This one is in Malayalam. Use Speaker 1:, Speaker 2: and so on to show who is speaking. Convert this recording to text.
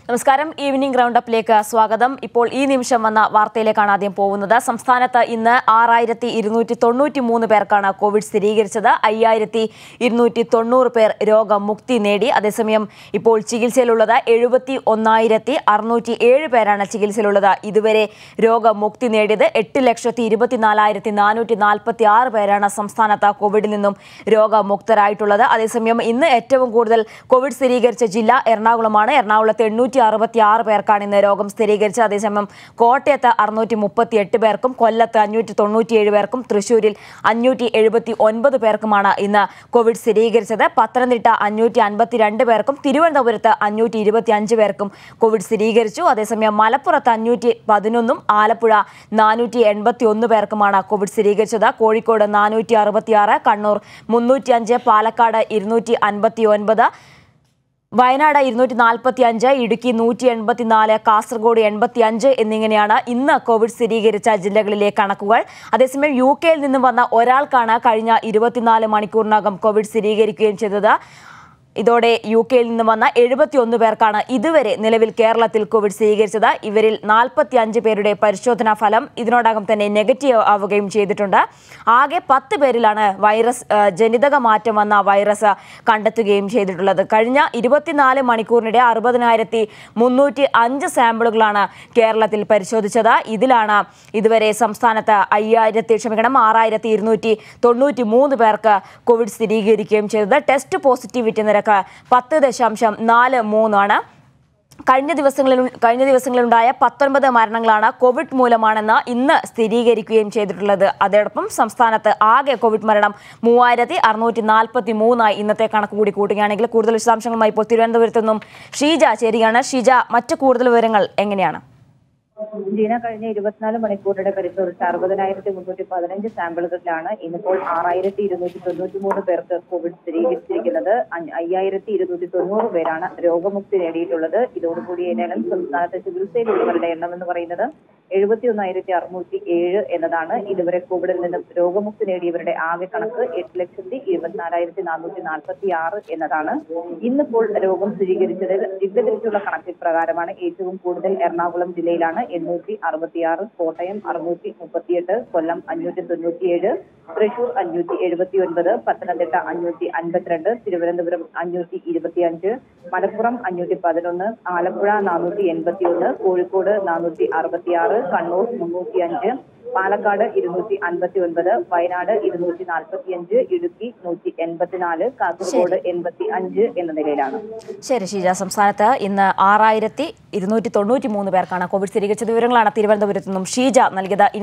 Speaker 1: നമസ്കാരം ഈവനിംഗ് റൗണ്ട് അപ്പിലേക്ക് സ്വാഗതം ഇപ്പോൾ ഈ നിമിഷം വന്ന വാർത്തയിലേക്കാണ് ആദ്യം പോകുന്നത് സംസ്ഥാനത്ത് ഇന്ന് ആറായിരത്തി ഇരുന്നൂറ്റി തൊണ്ണൂറ്റി മൂന്ന് പേർക്കാണ് കോവിഡ് സ്ഥിരീകരിച്ചത് അയ്യായിരത്തി ഇരുന്നൂറ്റി തൊണ്ണൂറ് പേർ രോഗമുക്തി നേടി അതേസമയം ഇപ്പോൾ ചികിത്സയിലുള്ളത് എഴുപത്തി ഒന്നായിരത്തി അറുന്നൂറ്റി ഏഴ് പേരാണ് ചികിത്സയിലുള്ളത് ഇതുവരെ രോഗമുക്തി നേടിയത് എട്ട് ലക്ഷത്തി ഇരുപത്തിനാലായിരത്തി നാനൂറ്റി നാൽപ്പത്തി ആറ് പേരാണ് സംസ്ഥാനത്ത് കോവിഡിൽ നിന്നും രോഗമുക്തരായിട്ടുള്ളത് അതേസമയം ഇന്ന് ഏറ്റവും കൂടുതൽ കോവിഡ് സ്ഥിരീകരിച്ച ജില്ല എറണാകുളമാണ് എറണാകുളത്ത് എണ്ണൂറ്റി അറുപത്തി ആറ് പേർക്കാണ് ഇന്ന് രോഗം സ്ഥിരീകരിച്ചത് അതേസമയം കോട്ടയത്ത് അറുന്നൂറ്റി മുപ്പത്തി എട്ട് പേർക്കും കൊല്ലത്ത് അഞ്ഞൂറ്റി തൊണ്ണൂറ്റിയേഴ് പേർക്കും തൃശൂരിൽ അഞ്ഞൂറ്റി എഴുപത്തി ഒൻപത് പേർക്കുമാണ് ഇന്ന് കോവിഡ് സ്ഥിരീകരിച്ചത് പത്തനംതിട്ട അഞ്ഞൂറ്റി അൻപത്തിരണ്ട് പേർക്കും തിരുവനന്തപുരത്ത് അഞ്ഞൂറ്റി ഇരുപത്തി അഞ്ച് പേർക്കും കോവിഡ് സ്ഥിരീകരിച്ചു അതേസമയം മലപ്പുറത്ത് അഞ്ഞൂറ്റി പതിനൊന്നും ആലപ്പുഴ നാനൂറ്റി എൺപത്തി ഒന്ന് പേർക്കുമാണ് കോവിഡ് സ്ഥിരീകരിച്ചത് കോഴിക്കോട് നാനൂറ്റി അറുപത്തിയാറ് കണ്ണൂർ മുന്നൂറ്റി അഞ്ച് പാലക്കാട് ഇരുന്നൂറ്റി അൻപത്തി ഒൻപത് വയനാട് ഇരുന്നൂറ്റി നാൽപ്പത്തി അഞ്ച് ഇടുക്കി നൂറ്റി എൺപത്തിനാല് കാസർഗോഡ് എൺപത്തി അഞ്ച് എന്നിങ്ങനെയാണ് ഇന്ന് കോവിഡ് സ്ഥിരീകരിച്ച ജില്ലകളിലെ കണക്കുകൾ അതേസമയം യു കെയിൽ നിന്നും വന്ന ഒരാൾക്കാണ് കഴിഞ്ഞ ഇരുപത്തിനാല് മണിക്കൂറിനകം കോവിഡ് സ്ഥിരീകരിക്കുകയും ചെയ്തത് ഇതോടെ യു കെയിൽ നിന്ന് വന്ന എഴുപത്തിയൊന്ന് പേർക്കാണ് ഇതുവരെ നിലവിൽ കേരളത്തിൽ കോവിഡ് സ്ഥിരീകരിച്ചത് ഇവരിൽ നാൽപ്പത്തി അഞ്ച് പേരുടെ പരിശോധനാ ഫലം ഇതിനോടകം തന്നെ നെഗറ്റീവ് ആവുകയും ചെയ്തിട്ടുണ്ട് ആകെ പത്ത് പേരിലാണ് വൈറസ് ആ, ജനിതക മാറ്റം വന്ന വൈറസ് കണ്ടെത്തുകയും ചെയ്തിട്ടുള്ളത് കഴിഞ്ഞ ഇരുപത്തിനാല് മണിക്കൂറിനിടെ അറുപതിനായിരത്തി മുന്നൂറ്റി അഞ്ച് സാമ്പിളുകളാണ് കേരളത്തിൽ പരിശോധിച്ചത് ഇതിലാണ് ഇതുവരെ സംസ്ഥാനത്ത് അയ്യായിരത്തി ക്ഷമിക്കണം ആറായിരത്തി ഇരുന്നൂറ്റി തൊണ്ണൂറ്റി മൂന്ന് പേർക്ക് കോവിഡ് സ്ഥിരീകരിക്കുകയും ചെയ്തത് ടെസ്റ്റ് പോസിറ്റിവിറ്റി നിരക്ക് പത്ത് ദശാംശം നാല് മൂന്നാണ് കഴിഞ്ഞ ദിവസങ്ങളിൽ കഴിഞ്ഞ ദിവസങ്ങളിലുണ്ടായ പത്തൊൻപത് മരണങ്ങളാണ് കോവിഡ് മൂലമാണെന്ന് ഇന്ന് സ്ഥിരീകരിക്കുകയും ചെയ്തിട്ടുള്ളത് അതോടൊപ്പം സംസ്ഥാനത്ത് ആകെ കോവിഡ് മരണം മൂവായിരത്തി അറുന്നൂറ്റി നാൽപ്പത്തി മൂന്നായി ഇന്നത്തെ കണക്ക് കൂടി കൂട്ടുകയാണെങ്കിൽ കൂടുതൽ വിശദാംശങ്ങളുമായി ഇപ്പോൾ തിരുവനന്തപുരത്ത് നിന്നും ഷീജ ചേരുകയാണ് ഷീജ മറ്റു കൂടുതൽ വിവരങ്ങൾ എങ്ങനെയാണ്
Speaker 2: ജീന കഴിഞ്ഞ ഇരുപത്തിനാല് മണിക്കൂറിടെ പരിശോധിച്ച അറുപതിനായിരത്തി മുന്നൂറ്റി പതിനഞ്ച് സാമ്പിളുകളിലാണ് ഇന്നിപ്പോൾ ആറായിരത്തി ഇരുന്നൂറ്റി തൊണ്ണൂറ്റി മൂന്ന് പേർക്ക് കോവിഡ് സ്ഥിരീകരിച്ചിരിക്കുന്നത് അഞ്ഞ- അയ്യായിരത്തി ഇരുന്നൂറ്റി തൊണ്ണൂറ് പേരാണ് രോഗമുക്തി നേടിയിട്ടുള്ളത് ഇതോടുകൂടി ഏതായാലും സംസ്ഥാനത്തെ ചികിത്സയിലുള്ളവരുടെ എണ്ണം എന്ന് പറയുന്നത് എഴുപത്തി ഒന്നായിരത്തി അറുന്നൂറ്റി ഏഴ് എന്നതാണ് ഇതുവരെ കോവിഡിൽ നിന്നും രോഗമുക്തി നേടിയവരുടെ ആകെ കണക്ക് എട്ട് ലക്ഷത്തി ഇരുപത്തിനാലായിരത്തി നാനൂറ്റി നാൽപ്പത്തി ആറ് എന്നതാണ് ഇന്നിപ്പോൾ രോഗം സ്ഥിരീകരിച്ചതിൽ ജില്ല തിരിച്ചുള്ള കണക്കിൽ പ്രകാരമാണ് ഏറ്റവും കൂടുതൽ എറണാകുളം ജില്ലയിലാണ് എണ്ണൂറ്റി അറുപത്തിയാറ് കോട്ടയം അറുന്നൂറ്റി മുപ്പത്തിയെട്ട് കൊല്ലം അഞ്ഞൂറ്റി തൊണ്ണൂറ്റിയേഴ് തൃശൂർ അഞ്ഞൂറ്റി എഴുപത്തി ഒൻപത് പത്തനംതിട്ട അഞ്ഞൂറ്റി അൻപത്തിരണ്ട് തിരുവനന്തപുരം അഞ്ഞൂറ്റി ഇരുപത്തിയഞ്ച് മലപ്പുറം അഞ്ഞൂറ്റി പതിനൊന്ന് ആലപ്പുഴ നാനൂറ്റി എൺപത്തി ഒന്ന് കോഴിക്കോട് നാനൂറ്റി അറുപത്തിയാറ് കണ്ണൂർ മുന്നൂറ്റി അഞ്ച് പാലക്കാട് ഇരുന്നൂറ്റി അൻപത്തി ഒൻപത് വയനാട് ഇരുന്നൂറ്റി നാൽപ്പത്തി അഞ്ച് ഇടുക്കി നൂറ്റി എൺപത്തിനാല് കാസർഗോഡ് എൺപത്തി അഞ്ച് എന്ന നിലയിലാണ്
Speaker 1: ശരി ഷീജ സംസ്ഥാനത്ത് ഇന്ന് ആറായിരത്തി ഇരുന്നൂറ്റി തൊണ്ണൂറ്റി മൂന്ന് പേർക്കാണ് കോവിഡ് സ്ഥിരീകരിച്ച വിവരങ്ങളാണ് തിരുവനന്തപുരത്ത് നിന്നും ഷീജ നൽകിയത്